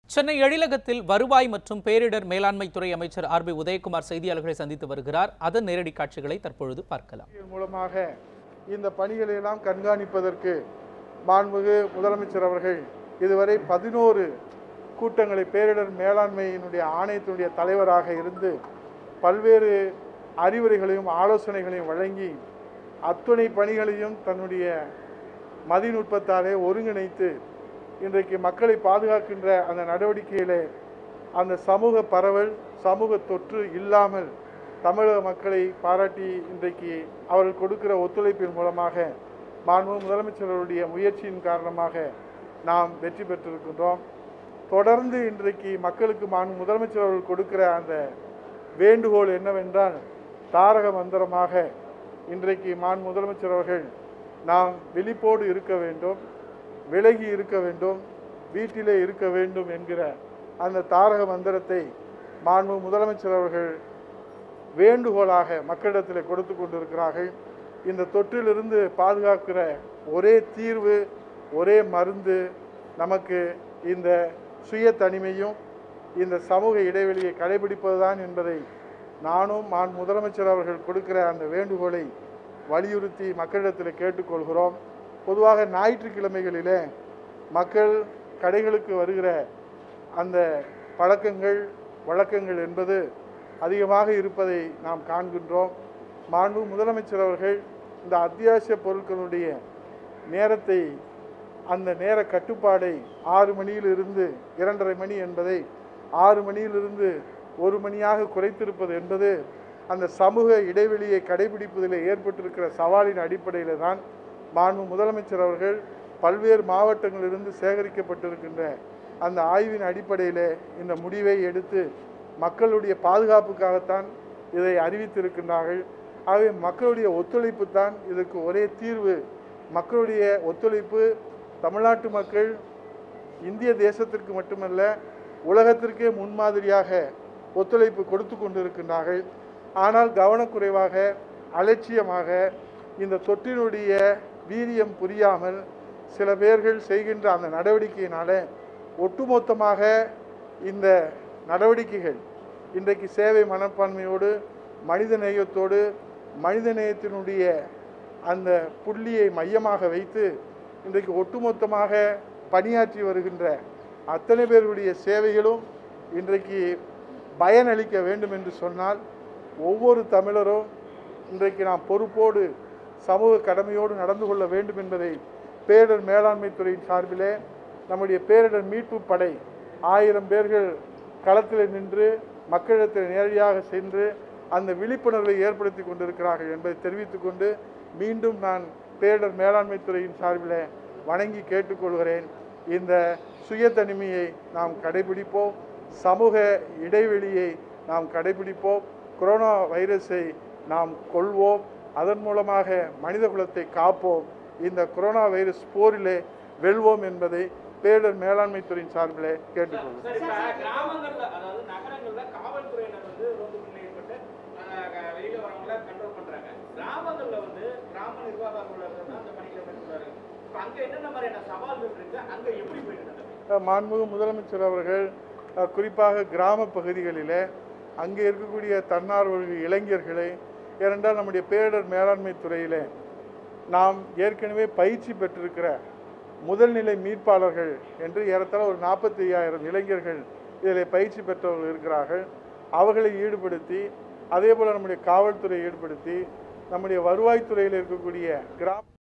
சென்னை எழிலகத்தில் வருவாய் மற்றும் பேரிடர் மேலாண்மை துறை அமைச்சர் ஆர் பி உதயகுமார் செய்தியாளர்களை சந்தித்து வருகிறார் அதன் நேரடி காட்சிகளை தற்பொழுது பார்க்கலாம் இதன் மூலமாக இந்த பணிகளை எல்லாம் கண்காணிப்பதற்கு மாண்புமிகு முதலமைச்சர் அவர்கள் இதுவரை பதினோரு கூட்டங்களை பேரிடர் மேலாண்மையினுடைய ஆணையத்தினுடைய தலைவராக இருந்து பல்வேறு அறிவுரைகளையும் ஆலோசனைகளையும் வழங்கி அத்துணை பணிகளையும் தன்னுடைய மதிநுட்பத்தாலே ஒருங்கிணைத்து இன்றைக்கு மக்களை பாதுகாக்கின்ற அந்த நடவடிக்கையிலே அந்த சமூக பரவல் சமூக தொற்று இல்லாமல் தமிழக மக்களை பாராட்டி இன்றைக்கு அவர்கள் கொடுக்கிற ஒத்துழைப்பின் மூலமாக மாண்பு முதலமைச்சர்களுடைய முயற்சியின் காரணமாக நாம் வெற்றி பெற்றிருக்கின்றோம் தொடர்ந்து இன்றைக்கு மக்களுக்கு மாண்பு முதலமைச்சர் அவர்கள் கொடுக்கிற அந்த வேண்டுகோள் என்னவென்றால் தாரக மந்திரமாக இன்றைக்கு மாண்பு முதலமைச்சர் அவர்கள் நாம் விழிப்போடு இருக்க வேண்டும் விலகி இருக்க வேண்டும் வீட்டிலே இருக்க வேண்டும் என்கிற அந்த தாரக மந்திரத்தை மாண்பு முதலமைச்சர் அவர்கள் வேண்டுகோளாக மக்களிடத்தில் கொடுத்து கொண்டிருக்கிறார்கள் இந்த தொற்றிலிருந்து பாதுகாக்கிற ஒரே தீர்வு ஒரே மருந்து நமக்கு இந்த சுய தனிமையும் இந்த சமூக இடைவெளியை கடைபிடிப்பதுதான் என்பதை நானும் மான் முதலமைச்சர் அவர்கள் கொடுக்கிற அந்த வேண்டுகோளை வலியுறுத்தி மக்களிடத்தில் கேட்டுக்கொள்கிறோம் பொதுவாக ஞாயிற்றுக்கிழமைகளிலே மக்கள் கடைகளுக்கு வருகிற அந்த பழக்கங்கள் வழக்கங்கள் என்பது அதிகமாக இருப்பதை நாம் காண்கின்றோம் மாண்பு முதலமைச்சர் அவர்கள் இந்த அத்தியாவசிய பொருட்களுடைய நேரத்தை அந்த நேர கட்டுப்பாடை ஆறு மணியிலிருந்து இரண்டரை மணி என்பதை ஆறு மணியிலிருந்து ஒரு மணியாக குறைத்திருப்பது என்பது அந்த சமூக இடைவெளியை கடைபிடிப்பதில் ஏற்பட்டிருக்கிற சவாலின் அடிப்படையில் தான் மாண்பு முதலமைச்சர் அவர்கள் பல்வேறு மாவட்டங்களிலிருந்து சேகரிக்கப்பட்டிருக்கின்ற அந்த ஆய்வின் அடிப்படையில் இந்த முடிவை எடுத்து மக்களுடைய பாதுகாப்புக்காகத்தான் இதை அறிவித்திருக்கின்றார்கள் ஆகவே மக்களுடைய ஒத்துழைப்பு தான் இதற்கு ஒரே தீர்வு மக்களுடைய ஒத்துழைப்பு தமிழ்நாட்டு மக்கள் இந்திய தேசத்திற்கு மட்டுமல்ல உலகத்திற்கே முன்மாதிரியாக ஒத்துழைப்பு கொடுத்து கொண்டிருக்கின்றார்கள் ஆனால் கவனக்குறைவாக அலட்சியமாக இந்த தொற்றினுடைய வீரியம் புரியாமல் சில பேர்கள் செய்கின்ற அந்த நடவடிக்கையினால ஒட்டுமொத்தமாக இந்த நடவடிக்கைகள் இன்றைக்கு சேவை மனப்பான்மையோடு மனித நேயத்தோடு மனித நேயத்தினுடைய அந்த புள்ளியை மையமாக வைத்து இன்றைக்கு ஒட்டுமொத்தமாக பணியாற்றி வருகின்ற அத்தனை பேருடைய சேவைகளும் இன்றைக்கு பயனளிக்க வேண்டும் என்று சொன்னால் ஒவ்வொரு தமிழரும் இன்றைக்கு நாம் பொறுப்போடு சமூக கடமையோடு நடந்து கொள்ள வேண்டும் என்பதை பேரிடர் மேலாண்மை துறையின் சார்பிலே நம்முடைய பேரிடர் மீட்பு படை ஆயிரம் பேர்கள் களத்தில் நின்று மக்களிடத்தில் நேரடியாக சென்று அந்த விழிப்புணர்வை ஏற்படுத்தி கொண்டிருக்கிறார்கள் என்பதை தெரிவித்துக்கொண்டு மீண்டும் நான் பேரிடர் மேலாண்மை துறையின் சார்பில் வணங்கி கேட்டுக்கொள்கிறேன் இந்த சுய தனிமையை நாம் கடைபிடிப்போம் சமூக இடைவெளியை நாம் கடைபிடிப்போம் கொரோனா வைரஸை நாம் கொள்வோம் அதன் மூலமாக மனித குலத்தை காப்போம் இந்த கொரோனா வைரஸ் போரிலே வெல்வோம் என்பதை பேரிடர் மேலாண்மை துறையின் சார்பிலே கேட்டுக்கொள்கிறேன் சார் இப்ப கிராமங்கள்ல அதாவது நகரங்கள்ல காவல்துறையினர் வந்து ரோந்துக்குள்ள ஏற்பட்டு அஹ், க- வெளியில வரவங்கள கண்ட்ரோல் பண்றாங்க கிராமங்கள்ல வந்து கிராம நிர்வாக அலுவலர்கள் தான் அந்த பணிகளை மேற்கொள்றாங்க இப்ப அங்க என்னென்ன மாதிரியான சவால்கள் இருக்கு அங்க எப்படி போயிட்டு இருக்கு மாண்புமிகு முதலமைச்சர் அவர்கள் அஹ், குறிப்பாக கிராம பகுதிகளிலே அங்கே இருக்கக்கூடிய தன்னார்வலர்கள் இளைஞர்களை ஏனென்றால் நம்முடைய பேரிடர் மேலாண்மை துறையிலே நாம் ஏற்கனவே பயிற்சி பெற்றிருக்கிற முதல்நிலை மீட்பாளர்கள் என்று ஏறத்தாழ ஒரு நாற்பத்தி ஐயாயிரம் இளைஞர்கள் இதில் பயிற்சி பெற்றவர்கள் இருக்கிறார்கள் அவர்களை ஈடுபடுத்தி அதே போல் நம்முடைய காவல்துறையை ஈடுபடுத்தி நம்முடைய வருவாய்த்துறையில் இருக்கக்கூடிய கிராம